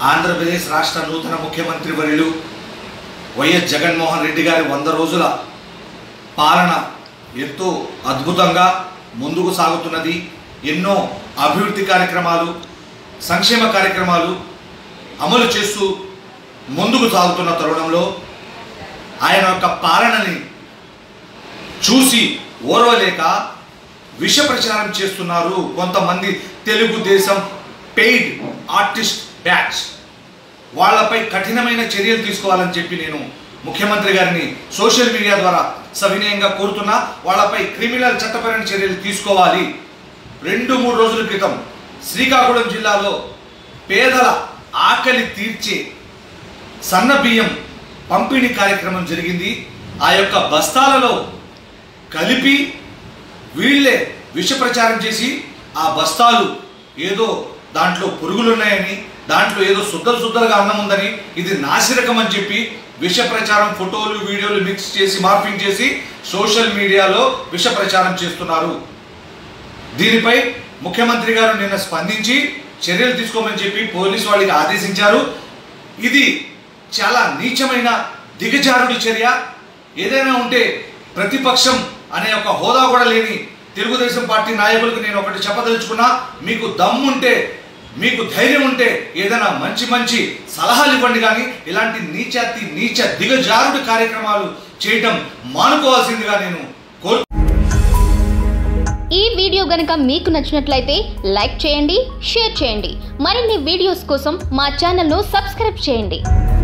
ఆంధ్రప్రదేశ్ రాష్ట్ర నూతన ముఖ్యమంత్రి వర్యులు వైఎస్ జగన్మోహన్ రెడ్డి గారి వంద రోజుల పాలన ఎంతో అద్భుతంగా ముందుకు సాగుతున్నది ఎన్నో అభివృద్ధి కార్యక్రమాలు సంక్షేమ కార్యక్రమాలు అమలు చేస్తూ ముందుకు సాగుతున్న తరుణంలో ఆయన యొక్క పాలనని చూసి ఓర్వలేక విష ప్రచారం చేస్తున్నారు కొంతమంది తెలుగుదేశం పెయిడ్ ఆర్టిస్ట్ బ్యాచ్ వాళ్ళపై కఠినమైన చర్యలు తీసుకోవాలని చెప్పి నేను ముఖ్యమంత్రి గారిని సోషల్ మీడియా ద్వారా సవినయంగా కోరుతున్నా వాళ్ళపై క్రిమినల్ చట్టపరమైన చర్యలు తీసుకోవాలి రెండు మూడు రోజుల క్రితం శ్రీకాకుళం జిల్లాలో పేదల ఆకలి తీర్చే సన్న బియ్యం పంపిణీ కార్యక్రమం జరిగింది ఆ యొక్క బస్తాలలో కలిపి వీళ్ళే విష ప్రచారం చేసి ఆ బస్తాలు ఏదో దాంట్లో పురుగులున్నాయని దాంట్లో ఏదో శుద్ధలు శుద్ధలుగా అన్నం ఉందని ఇది నాసిరకం అని చెప్పి విష ప్రచారం ఫోటోలు వీడియోలు మిక్స్ చేసి మార్పింగ్ చేసి సోషల్ మీడియాలో విష ప్రచారం చేస్తున్నారు దీనిపై ముఖ్యమంత్రి గారు నిన్న స్పందించి చర్యలు తీసుకోమని చెప్పి పోలీసు వాళ్ళకి ఆదేశించారు ఇది చాలా నీచమైన దిగజారుడి చర్య ఏదైనా ఉంటే ప్రతిపక్షం అనే ఒక హోదా కూడా లేని తెలుగుదేశం పార్టీ నాయకులకు నేను ఒకటి చెప్పదలుచుకున్నా మీకు దమ్ముంటే మీకు ధైర్యం ఉంటే ఏదైనా మంచి మంచి సలహాలు ఇవ్వండి కానీ ఇలాంటి నీచాతి నీచ దిగజారుడి కార్యక్రమాలు చేయటం మానుకోవాల్సిందిగా నేను కోరు ఈ వీడియో గనుక మీకు నచ్చినట్లయితే లైక్ చేయండి షేర్ చేయండి మరిన్ని వీడియోస్ కోసం మా ఛానల్ను సబ్స్క్రైబ్ చేయండి